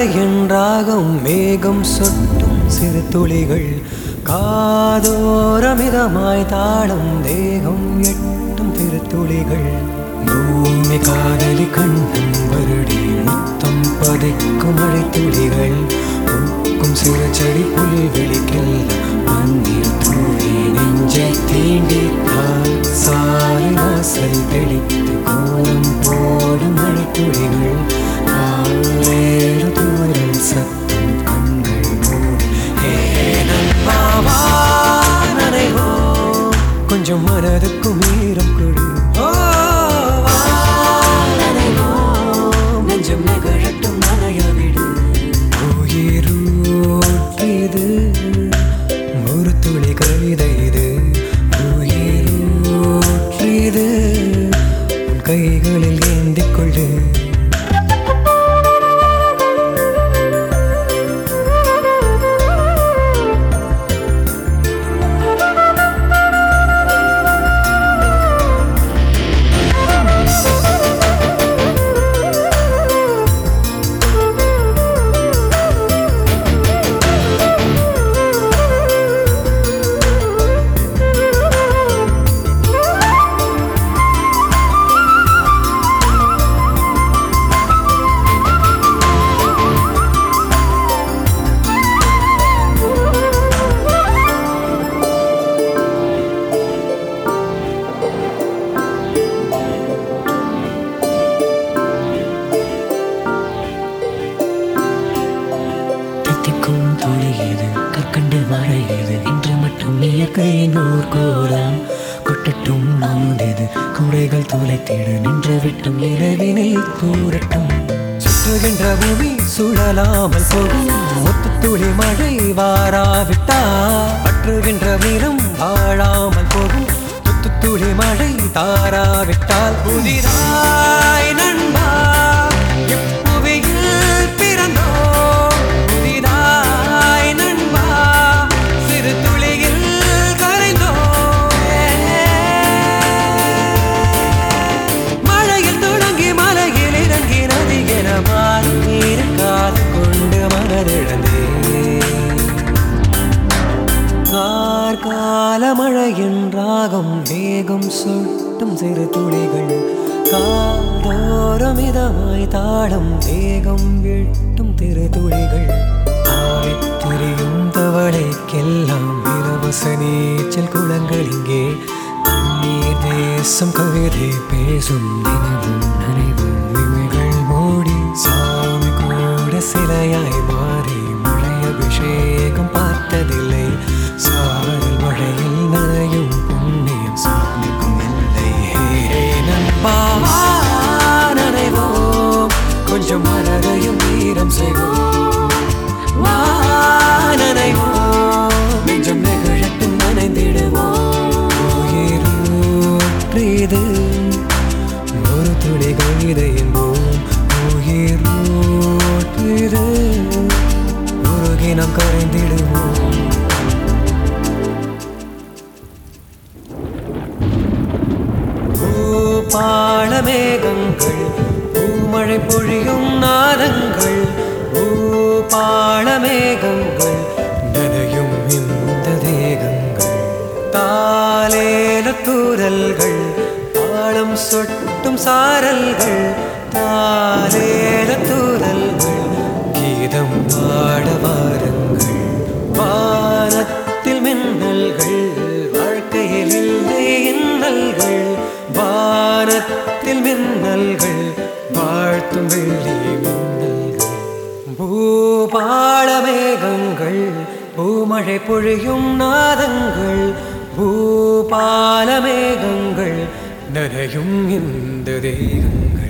மழையின் ராகம் மேகம் சொட்டும் சிறு துளிகள் காதோரமிதமாய் தாளம் தேகம் எட்டும் திருத்துளிகள் பூமி காதலி கண்ணும் வருடி முத்தம் பதிக்கும் மழை துளிகள் பூக்கும் சிறு செடி புல்வெளிக்கெல்லாம் மண்ணில் தூவி நெஞ்சை தீண்டி சாலை வாசல் தெளித்து கோலம் போடும் மழை துளிகள் ஆளேறு தூரல் சத்தம் கண்கள் மூடி ஏனம்பாவா நனைவோ கொஞ்சம் மனதுக்கும் ஈரம் கொடு ஓ, வா, நனைவோம். நெஞ்சம் நிகழட்டும் நனைய விடு உயிரூற்றிது ஒரு துளி கவிதை இது உயிரூற்றிது உன் கைகளில் ஏந்திக் கொள்ளு தித்திக்கும் துளியது கற்கண்டு மழையது இன்று மட்டும் இயற்கையின் ஓர் கோலம் கொட்டட்டும் அமுதது குடைகள் துளைத்திடு நின்று விட்டும் இரவினை தூரட்டும் சுற்றுகின்ற பூமி சுழலாமல் போகும் முத்து துளி மழை வாராவிட்டா பற்றுகின்ற வீரம் வாழாமல் போகும் முத்து துளி மழை தாராவிட்டால் புதிதாய் நண்பா இப்புவியில் பிறந்தோம் புதிதாய் நண்பா சிறு துளியில் கரைந்தோம் மழையில் தொடங்கி மலையில் இறங்கி நதி என மாறி இருக்காது கொண்டு மனதிழந்தே கார்கால மழையின் ராகம் வேகம் சொட்டும் சிறு துளிகள் காதோரம் இதமாய் தாளம் தேகம் விட்டும் திரு துளிகள் ஆடித்திரியும் தவளைக்கெல்லாம் இலவச நீச்சல் குளங்கள் இங்கே கண்ணீர் தேசம் கவிதை பேசும் நினைவும் நனைவும் இமைகள் மூடி சாமி கூட சிலையாய் மாறி மழை அபிஷேகம் பார்த்ததில்லை சாரல் மழையில் நனையும் புண்ணியம் சாமிக்கும் இல்லை ஹே நண்பாவா நனைவோம் கொஞ்சம் மனதையும் ஈரம் செய்வோம் வா நனைவோம் நெஞ்சம் நெகிழட்டும் நனைந்திடுவோம் உயிரூற்றிது ஒரு துளி கவிதை என்போம் உயிரூற்றிது உருகி நாம் கரைந்திடுவோம் பூபாள மேகங்கள் பூமழை பொழியும் நாதங்கள் பூபாள மேகங்கள் நனையும் இந்த தேகங்கள் தாலேல தூரல்கள் தாளம் சொட்டும் சாரல்கள் தாலேல தூரல்கள் கீதம் பாட வாருங்கள் வானத்தில் மின்னல்கள் வாழ்க்கையில் இல்லை இன்னல்கள் வானத்தில் மின்னல்கள் வாழ்த்தும் வெள்ளி மின்னல்கள் பூபாள மேகங்கள் பூமழை பொழியும் நாதங்கள் பூபால மேகங்கள் நனையும் இந்த தேகங்கள்